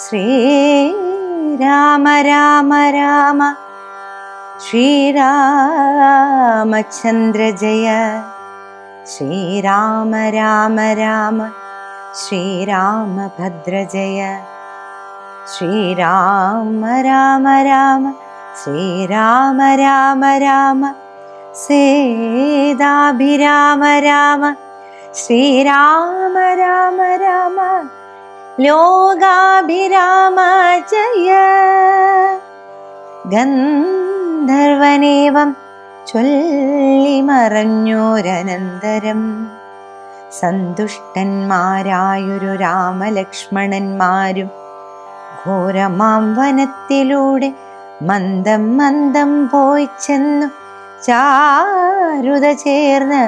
ശ്രീരാമ രാമ രാമ ശ്രീരാമചന്ദ്ര ജയ ശ്രീരാമ രാമ രാമ ശ്രീരാമഭദ്ര ജയ ശ്രീരാമ രാമ രാമ ശ്രീരാമ രാമ രാമ സേതാഭിരാമ രാമ ശ്രീരാമ രാമ രാമ ലോകാഭിരാമ ജയ ഗന്ധർവനേവം ചൊല്ലിമറഞ്ഞോരനന്തരം സന്തുഷ്ടന്മാരായൊരു രാമലക്ഷ്മണന്മാരും ഘോരമാം വനത്തിലൂടെ മന്ദം മന്ദം പോയി ചെന്നു ചാരുത ചേർന്ന്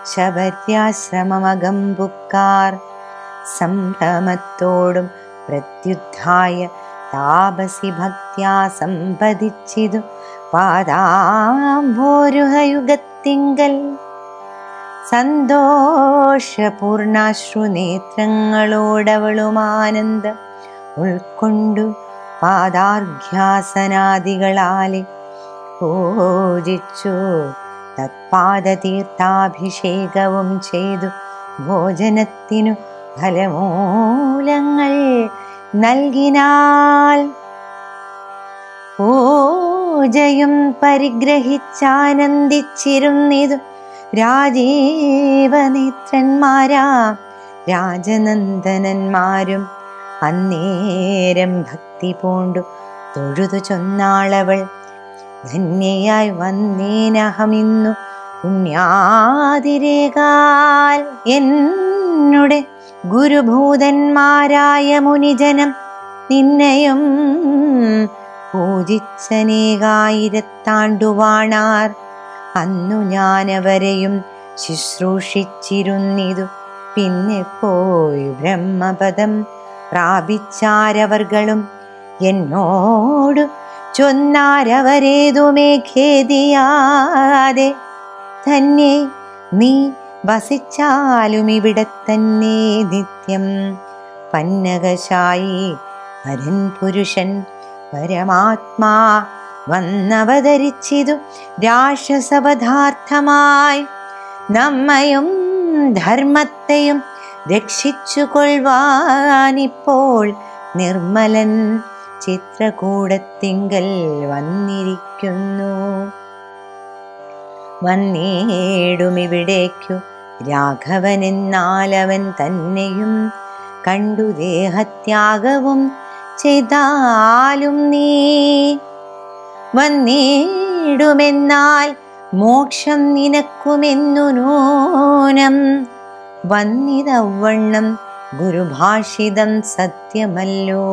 ശബര്യാശ്രമമകമ്പുക്കാർ സംഭ്രമത്തോടും പ്രത്യുദ്ധായ താപസി ഭക്ത്യാ സമ്പതിച്ചിതു പാദാംഭോരുഹയുഗത്തിങ്കൽ സന്തോഷപൂർണാശ്രുനേത്രങ്ങളോടവളുമാനന്ദം ഉൾക്കൊണ്ടു പാദാർഘ്യാസനാദികളാലെ പൂജിച്ചു തത്പാദതീർത്ഥാഭിഷേകവും ചെയ്തു ഭോജനത്തിനു ഫലമൂലങ്ങൾ നൽകിനാൾ പൂജയും പരിഗ്രഹിച്ചാനന്ദിച്ചിരുന്നിതു രാജീവനേത്രന്മാരാം രാജനന്ദനന്മാരും അന്നേരം ഭക്തി പൂണ്ടു തൊഴുതു ചൊന്നാളവൾ ധന്യയായി വന്നേനഹമിന്നു പുണ്യാതിരേകാൽ എന്നുടെ ഗുരുഭൂതന്മാരായ മുനിജനം നിന്നെയും പൂജിച്ചനേകായിരത്താണ്ടുവാണാർ അന്നു ഞാനവരെയും ശുശ്രൂഷിച്ചിരുന്നിതു പിന്നെ പോയി ബ്രഹ്മപദം പ്രാപിച്ചാരവർകളും എന്നോടു ചൊന്നാരവരേതുമേ ഖേദിയാതെ തന്നെ നീ വസിച്ചാലും ഇവിടെ തന്നെ നിത്യം പന്നകശായി പരൻ പുരുഷൻ പരമാത്മാ വന്നവതരിച്ചിതു രാക്ഷസപദാർത്ഥമായി നമ്മയും ധർമ്മത്തെയും രക്ഷിച്ചു കൊള്ളുവാനിപ്പോൾ നിർമ്മലൻ ചിത്രകൂടത്തിങ്കൽ വന്നിരിക്കുന്നു വന്നേടുമിവിടേക്കു രാഘവനെന്നാലവൻ തന്നെയും കണ്ടു ദേഹത്യാഗവും ചെയ്താലും നീ വന്നേടുമെന്നാൽ മോക്ഷം നിനക്കുമെന്നു നൂനം വന്നിതവണ്ണം ഗുരുഭാഷിതം സത്യമല്ലോ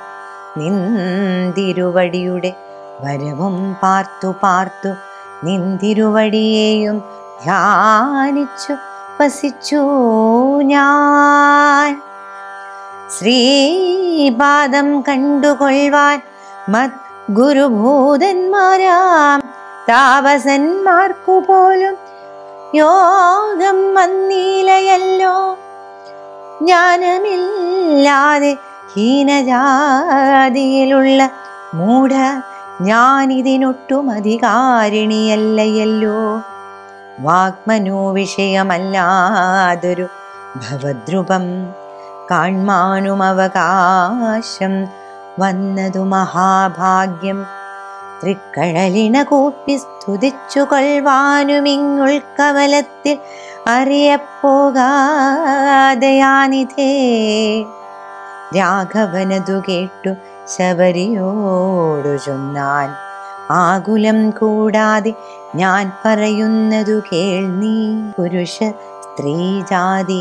നിന്തിരുവടിയുടെ വരവും പാർത്തു പാർത്തു നിന്തിരുവടിയെയും ധ്യാനിച്ചു വസിച്ചു ഞാൻ ശ്രീപാദം കണ്ടുകൊള്ളുവാൻ മത് ഗുരുഭൂതന്മാരാം താപസന്മാർക്കു പോലും യോഗം വന്നീലയല്ലോ ജ്ഞാനമില്ലാതെ ഹീനജാതിയിലുള്ള മൂഢ ഞാനിതിനൊട്ടും അധികാരിണിയല്ലയല്ലോ വാഗ്മനോ വിഷയമല്ലാതൊരു ഭവദ്രുപം കാൺമാനും അവകാശം വന്നതു മഹാഭാഗ്യം തൃക്കഴലിണ കൂപ്പി സ്തുതിച്ചു കൊള്ളുവാനുമിങ്ങുൾക്കവലത്തിൽ അറിയപ്പോകാതെയാനിധേ രാഘവനതു കേട്ടു ശബരിയോടു ചൊന്നാൻ ആകുലം കൂടാതെ ഞാൻ പറയുന്നതു കേൾനീ പുരുഷ സ്ത്രീജാതി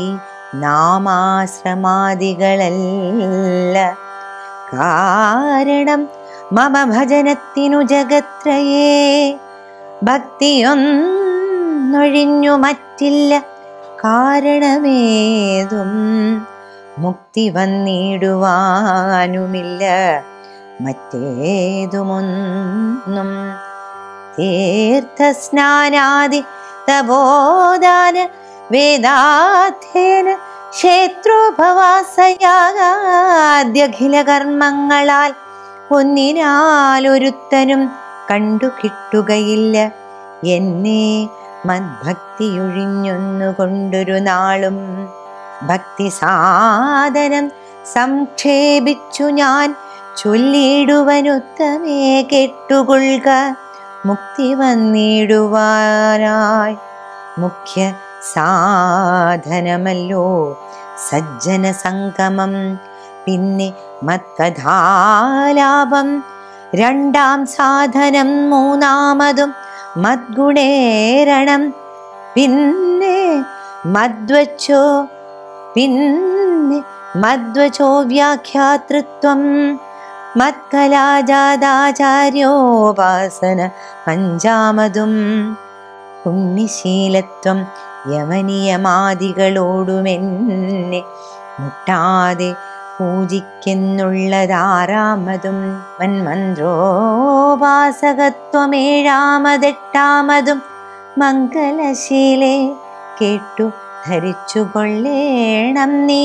നാമാശ്രമാദികളല്ല കാരണം മമ ഭജനത്തിനു ജഗത്രയേ ഭക്തിയൊന്നൊഴിഞ്ഞു മറ്റില്ല കാരണമേതും മുക്തി വന്നിടുവാനുമില്ല മറ്റേതുമൊന്നും തീർത്ഥസ്നാനാദി തപോദാന വേദാധ്യയന ക്ഷേത്രോപവാസയാദ്യഖില കർമ്മങ്ങളാൽ ഒന്നിനാലൊരുത്തനും കണ്ടു കിട്ടുകയില്ല എന്നെ മദ്ഭക്തിയൊഴിഞ്ഞൊന്നുകൊണ്ടൊരു നാളും ഭക്തി സാധനം സംക്ഷേപിച്ചു ഞാൻ ചൊല്ലിടുവനുത്തമേ കെട്ടുകൊള്ളുക മുക്തി വന്നിടുവാനായി മുഖ്യ സാധനമല്ലോ സജ്ജന സംഗമം പിന്നെ മത്കഥാലാപം രണ്ടാം സാധനം മൂന്നാമതും മദ്ഗുണേരണം പിന്നെ മദ്വച്ചോ പിന്നെ മദ്വചോ വ്യാഖ്യാതൃത്വം മത്കലാജാതാചാര്യോപാസന പഞ്ചാമതും പുണ്യശീലത്വം യമനിയമാദികളോടുമെന്നെ മുട്ടാതെ പൂജിക്കുന്നുള്ളതാറാമതും മന്മന്ത്രോപാസകത്വമേഴാമതെട്ടാമതും മംഗലശീലെ കേട്ടു ധരിച്ചുകൊള്ളേണം നീ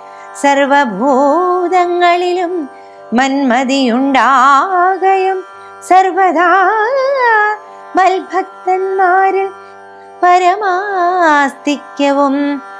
സർവഭൂതങ്ങളിലും മന്മതിയുണ്ടാകയും സർവദാ മൽഭക്തന്മാരിൽ പരമാസ്തിക്യവും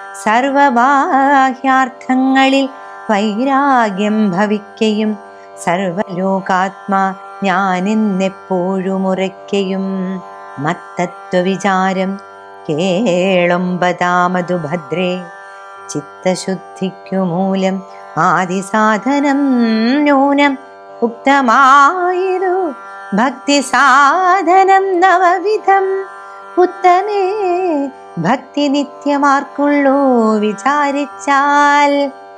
സർവബാഹ്യാർത്ഥങ്ങളിൽ വൈരാഗ്യം ഭവിക്കയും സർവലോകാത്മാ ഞാനെന്നെപ്പോഴും ഉറയ്ക്കയും മത്തത്വവിചാരം കേളൊമ്പതാമതു ഭദ്രേ ചിത്തശുദ്ധിക്കു മൂലം ആദിസാധനം നൂനം ഉക്തമായിരു ഭക്തി സാധനം നവവിധം ഉത്തമേ ഭക്തി നിത്യമാർക്കുള്ളൂ വിചാരിച്ചാൽ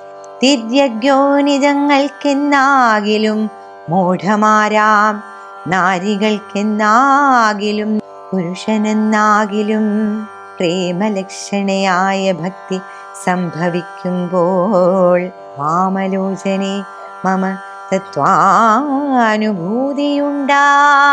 തിര്യജ്ഞോനിജങ്ങൾക്കെന്നാകിലും മൂഢമാരാം നാരികൾക്കെന്നാകിലും പുരുഷനെന്നാകിലും പ്രേമലക്ഷണയായ ഭക്തി സംഭവിക്കുമ്പോൾ വാമലോചനെ മമ തത്വാനുഭൂതിയുണ്ടാ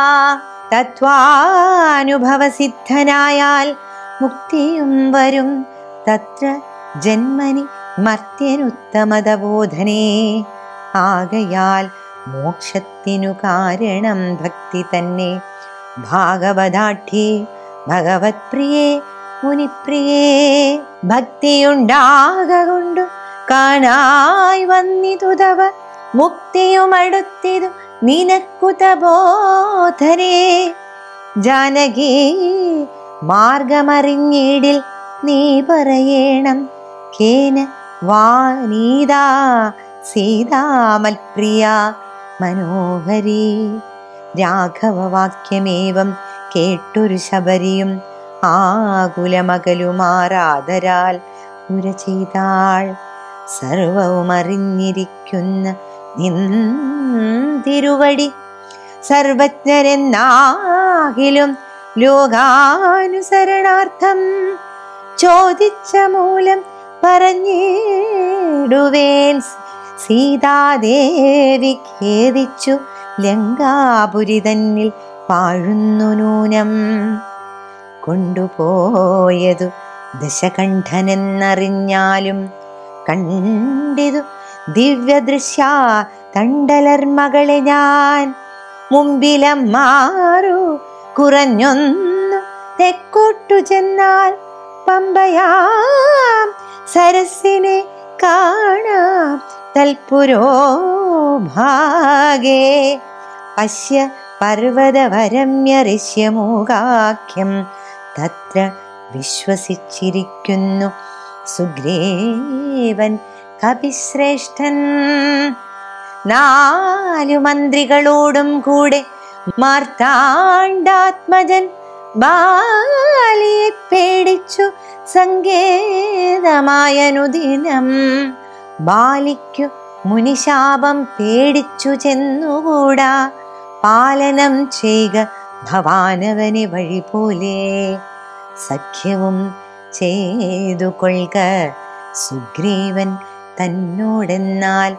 തത്വാനുഭവസിദ്ധനായാൽ മുക്തിയും വരും തത്ര ജന്മനി മർത്യനുത്തമതബോധനേ ആകയാൽ മോക്ഷത്തിനു കാരണം ഭക്തി തന്നെ ഭാഗവതാഠ്യേ ഭഗവത് പ്രിയേ മുനിപ്രിയേ ഭക്തിയുണ്ടാകൊണ്ടു കാണായി വന്നിതുതവ മുക്തിയും അടുത്തിതു നിനക്കുത ബോധനേ ജാനകി മാർഗമറിഞ്ഞിടിൽ നീ പറയേണം കേന വാനീതാ സീതാമൽപ്രിയ മനോഹരി രാഘവവാക്യമേവം കേട്ടൊരു ശബരിയും ആകുലമകലുമാറാതരാൽ ഉര ചെയ്താൾ സർവവും അറിഞ്ഞിരിക്കുന്ന നിന്തിരുവടി സർവജ്ഞരെന്നാകിലും ലോകാനുസരണാർത്ഥം ചോദിച്ച മൂലം പറഞ്ഞിടുവേൻ സീതാദേവി ഖേദിച്ചു ലങ്കാപുരി തന്നിൽ വാഴുന്നു നൂനം കൊണ്ടുപോയതു ദശകണ്ഠനെന്നറിഞ്ഞാലും കണ്ടിതു ദിവ്യദൃശ്യ തണ്ടലർമകളെ ഞാൻ മുമ്പിലമ്മാറു കുറഞ്ഞൊന്നു തെക്കോട്ടു ചെന്നാൽ പമ്പയാം സരസിനെ കാണാം തൽപുരോ ഭാഗേ പശ്യ പർവ്വതവരമ്യഋഷ്യമൂകാഖ്യം തത്ര വിശ്വസിച്ചിരിക്കുന്നു സുഗ്രീവൻ കപിശ്രേഷ്ഠൻ നാലു മന്ത്രികളോടും കൂടെ മാർത്താണ്ഡാത്മജൻ ബാലിയെ പേടിച്ചു സങ്കേതമായനുദിനം ബാലിക്കു മുനിശാപം പേടിച്ചു ചെന്നുകൂടാ പാലനം ചെയ്യുക ഭവാനവനെ വഴി പോലെ സഖ്യവും ചെയ്തു കൊള്ളുക സുഗ്രീവൻ തന്നോടെന്നാൽ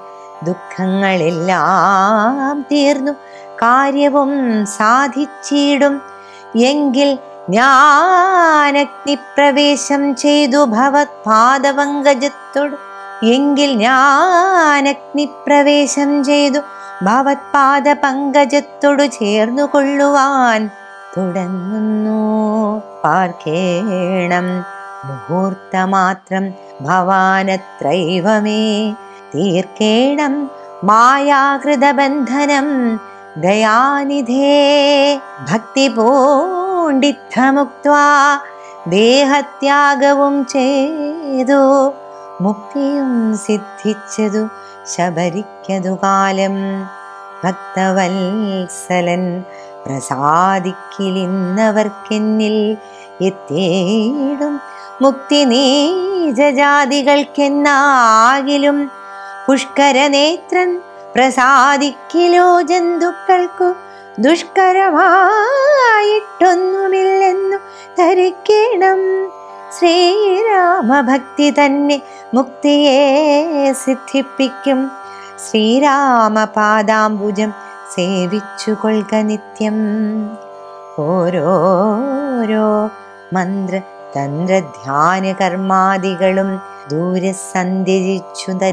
ദുഃഖങ്ങളെല്ലാം തീർന്നു കാര്യവും സാധിച്ചിടും എങ്കിൽ ഞാനഗ്നിപ്രവേശം ചെയ്തു ഭവത് പാദപങ്കജത്തോട് എങ്കിൽ ഞാൻ അഗ്നിപ്രവേശം ചെയ്തു ഭവത് പാദപങ്കജത്തോടു ചേർന്നു കൊള്ളുവാൻ തുടങ്ങുന്നു പാർക്കേണം മുഹൂർത്തമാത്രം ഭവാനത്രൈവമേ തീർക്കേണം മായാകൃതബന്ധനം ദയാനിധേ ഭക്തി പൂണ്ടിത്തമുക്വാ ദേഹത്യാഗവും ചെയ്തു മുക്തിയും സിദ്ധിച്ചതു ശബരിക്കതു കാലം ഭക്തവത്സലൻ പ്രസാദിക്കിലിന്നവർക്കെന്നിൽ എത്തേടും മുക്തി നീചജാതികൾക്കെന്നാകിലും പുഷ്കരനേത്രൻ പ്രസാദിക്കിലോ ജന്തുക്കൾക്കു ദുഷ്കരമായിട്ടൊന്നുമില്ലെന്നു ധരിക്കണം ശ്രീരാമഭക്തി തന്നെ മുക്തിയെ സിദ്ധിപ്പിക്കും ശ്രീരാമപാദാംബുജം സേവിച്ചു കൊൾക നിത്യം ഓരോരോ മന്ത്ര തന്ത്രധ്യാന കർമാദികളും ദൂരെ സന്ധ്യജിച്ചു തൻ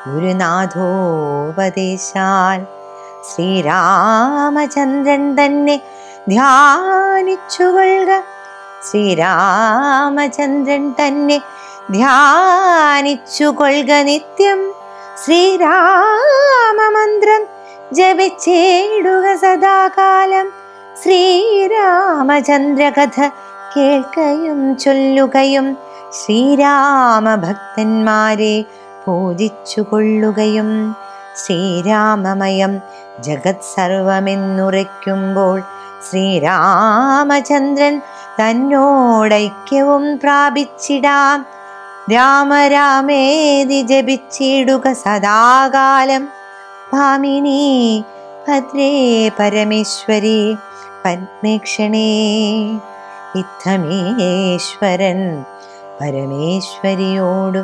ഗുരുനാഥോപദേശാൽ ശ്രീരാമചന്ദ്രൻ തന്നെ ധ്യാനിച്ചുകൊള്ളുക ശ്രീരാമചന്ദ്രൻ തന്നെ ധ്യാനിച്ചുകൊള്ളുക നിത്യം ശ്രീരാമമന്ത്രം ജപിച്ചേടുക സദാകാലം ശ്രീരാമചന്ദ്ര കഥ കേൾക്കയും ചൊല്ലുകയും ശ്രീരാമഭക്തന്മാരെ പൂജിച്ചു കൊള്ളുകയും ശ്രീരാമമയം ജഗത് സർവമെന്നുറയ്ക്കുമ്പോൾ ശ്രീരാമചന്ദ്രൻ തന്നോടൈക്യവും പ്രാപിച്ചിടാം രാമരാമേതി ജപിച്ചിടുക സദാകാലം ഭാമിനി ഭദ്രേ പരമേശ്വരി പത്മേക്ഷണേ ഇത്തമേശ്വരൻ പരമേശ്വരിയോടു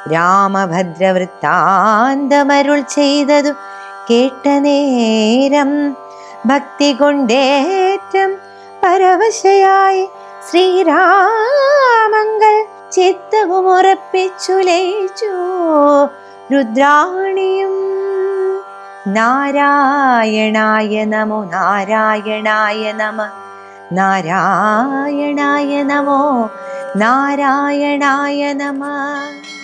രാമഭദ്രവൃത്താന്തമരുൾ ചെയ്തതു കേട്ട നേരം ഭക്തി കൊണ്ടേറ്റം പരവശയായി ശ്രീരാമങ്ങൾ ചിത്തവും ഉറപ്പിച്ചു ലയിച്ചു രുദ്രാണിയും നാരായണായ നമോ നാരായണായ നമ നാരായണായ നമോ നാരായണായ നമ